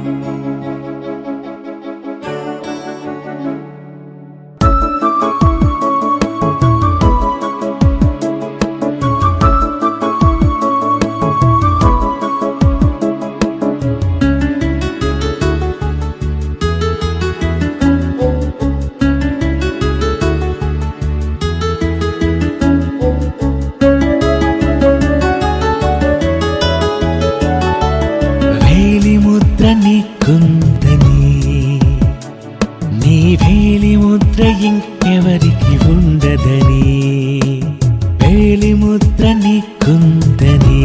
వేలి ముద్ర నీకుందని నీ వేలి ముద్ర ఇంకెవరికి ఉండదని వేలి ముద్ర నీకుందని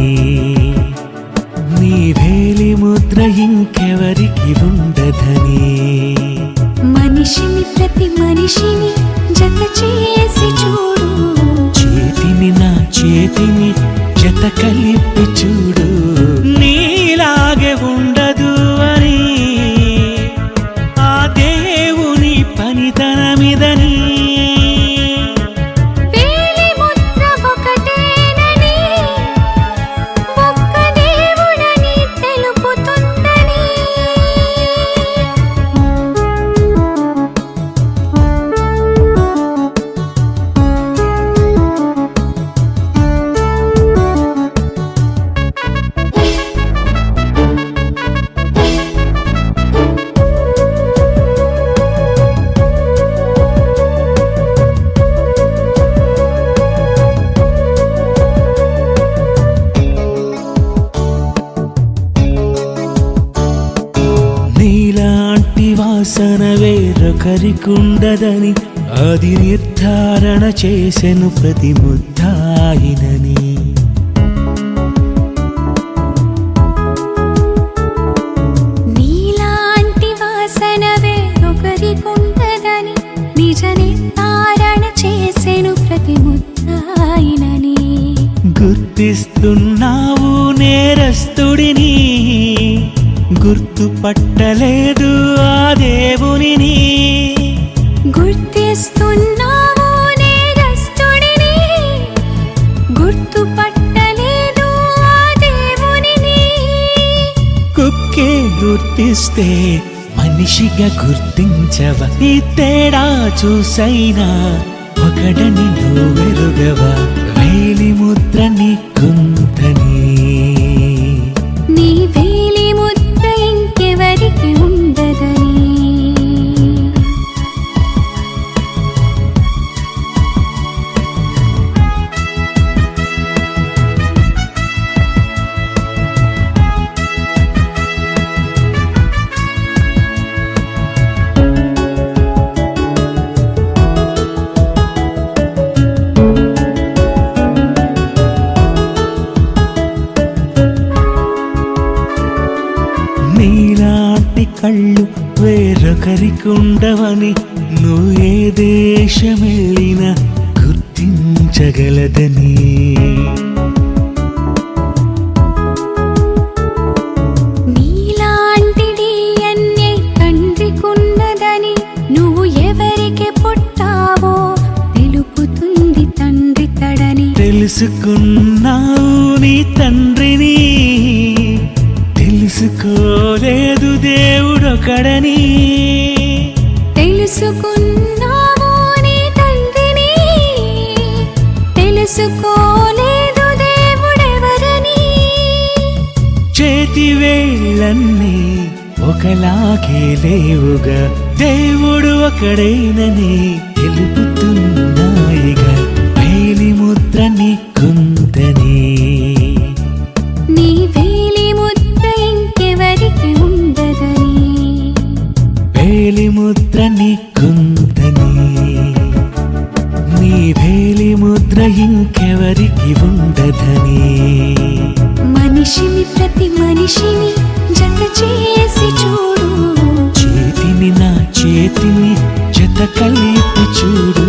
నీ వేలి ముద్ర ఇంకెవరికి ఉండదని మనిషిని ప్రతి మనిషిని జత చేసి చూడు చేతిని నా చేతిని జత కలిపి చూడు నీలాగే ఉండదు అని ఆ దేవుని పనితనమిదని వేలి ముద్ర ఒకటేనని ఒక్క దేవుడని తెలుపుతుందని నీలాంటి వాసన వేరొకరికుండదని అది నిర్ధారణ చేసెను ప్రతి ముద్దాయినని నీలాంటి వాసన వేరొకరికుండదని నిజ నిర్ధారణ చేసెను ప్రతి ముద్దాయినని గుర్తిస్తున్నావు నేరస్తుడిని గుర్తుపట్టలేదు ఆ దేవునిని గుర్తిస్తున్నావు నేరస్తుడిని గుర్తుపట్టలేదు ఆ దేవునిని కుక్కే గుర్తిస్తే మనిషిగా గుర్తించవ ఈ తేడా చూసైనా ఒకడని నువ్వెరుగవా వేలి ముద్ర నీకుందని నీ వేలి ముద్ద ఇంకెవరికి ఉండదని నీలాంటి కళ్ళు వేరొకరికుండవని నువ్వు ఏ దేశమెళ్ళినా గుర్తించగలదని నీలాంటి DNA తండ్రికున్నదని నువ్వు ఎవరికి పుట్టావో తెలుపుతుంది తండ్రి తడని తెలుసుకున్నావు నీ తండ్రిని తెలుసుకోలేదు దేవుడొకడని తెలుసుకున్నావు నీ తండ్రిని తెలుసుకోలేదు దేవుడెవరని చేతి వేళ్ళన్నీ ఒకలాగే లేవుగా దేవుడు ఒకడైనని తెలుపుతున్నాయిగా వేలి ముద్ర నీకుందని నీ వేలి ముద్ద ఇంకెవరికి ఉండదని వేలి ముద్ర నీకుందని నీ వేలి ముద్ర ఇంకెవరికి ఉండదని మనిషిని ప్రతి మనిషిని జత చేసి చూడు చేతిని నా చేతిని జత కలిపి చూడు